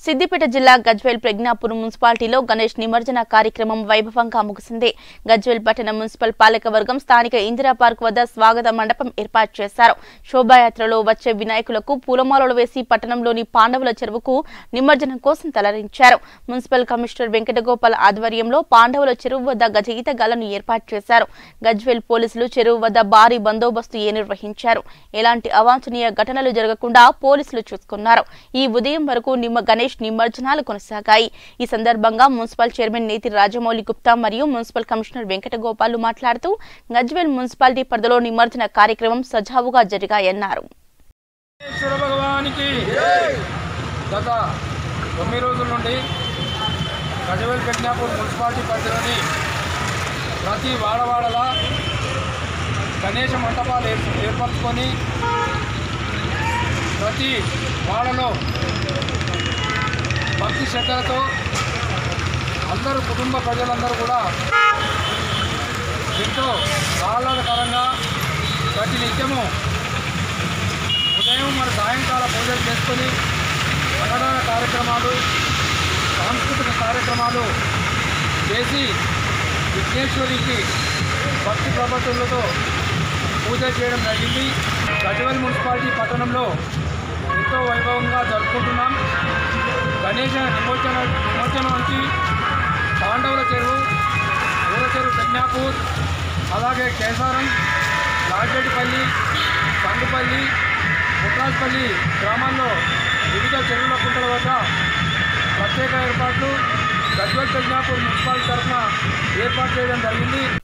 సిద్దిపేట జిల్లా గజ్వేల్ ప్రజ్ఞాపూర్ మున్సిపాలిటీలో గణేష్ నిమజ్జన కార్యక్రమం వైభవంగా ముగిసింది గజ్వేల్ పట్టణ మున్సిపల్ పాలకవర్గం స్థానిక ఇందిరా పార్క్ వద్ద స్వాగత మండపం ఏర్పాటు చేశారు శోభాయాత్రలో వచ్చే వినాయకులకు పూలమాలలు వేసి పట్టణంలోని పాండవుల చెరువుకు నిమజ్జనం కోసం తరలించారు మున్సిపల్ కమిషనర్ వెంకటగోపాల్ ఆధ్వర్యంలో పాండవుల చెరువు వద్ద గజ ఈతగాళ్లను ఏర్పాటు చేశారు గజ్వేల్ పోలీసులు చెరువు వద్ద భారీ బందోబస్తు ఏ నిర్వహించారు ఎలాంటి అవాంఛనీయ ఘటనలు జరగకుండా పోలీసులు చూసుకున్నారు ఈ ఉదయం వరకు నిమ్మ గణేష్ నిమజ్జనాలు కొనసాగాయి ఈ సందర్భంగా మున్సిపల్ చైర్మన్ నేతి రాజమౌళి గుప్తా మరియు మున్సిపల్ కమిషనర్ వెంకటగోపాల్ మాట్లాడుతూ గజ్వేల్ మున్సిపాలిటీ పరిధిలో నిమజ్జన కార్యక్రమం సజావుగా జరిగాయన్నారు ఈశ్వర భగవానికి గత తొమ్మిది రోజుల నుండి గజవేల్ ప్రజ్ఞాపూర్ మున్సిపాలిటీ పరిధిలోని ప్రతి వాడవాడలా గణేష మంటపాలు ఏర్ ఏర్పరచుకొని ప్రతి వాడలో భక్తి శ్రద్ధలతో అందరూ కుటుంబ ప్రజలందరూ కూడా ఎంతో ఆహ్లాదకరంగా ప్రతి నిత్యము ఉదయం మరి సాయంకాల పూజలు చేసుకొని అన్నదాన కార్యక్రమాలు సాంస్కృతిక కార్యక్రమాలు చేసి విఘ్నేశ్వరికి భక్తి ప్రపత్తులతో పూజ చేయడం జరిగింది గజవల్ మున్సిపాలిటీ పట్టణంలో ఎంతో వైభవంగా జరుపుకుంటున్నాం గణేష నిమజ్జన నిమజ్జనానికి పాండవుల చెరువు ఊర చెరువు కన్యాపూర్ అలాగే కేసారం రాజేటిపల్లి కందుపల్లి పుట్రాజ్పల్లి గ్రామాల్లో వివిధ చెరువుల కుంటల వద్ద ప్రత్యేక ఏర్పాట్లు గజ్వల్ ప్రజ్ఞాపూర్ మున్సిపాలిటీ తరఫున ఏర్పాటు చేయడం జరిగింది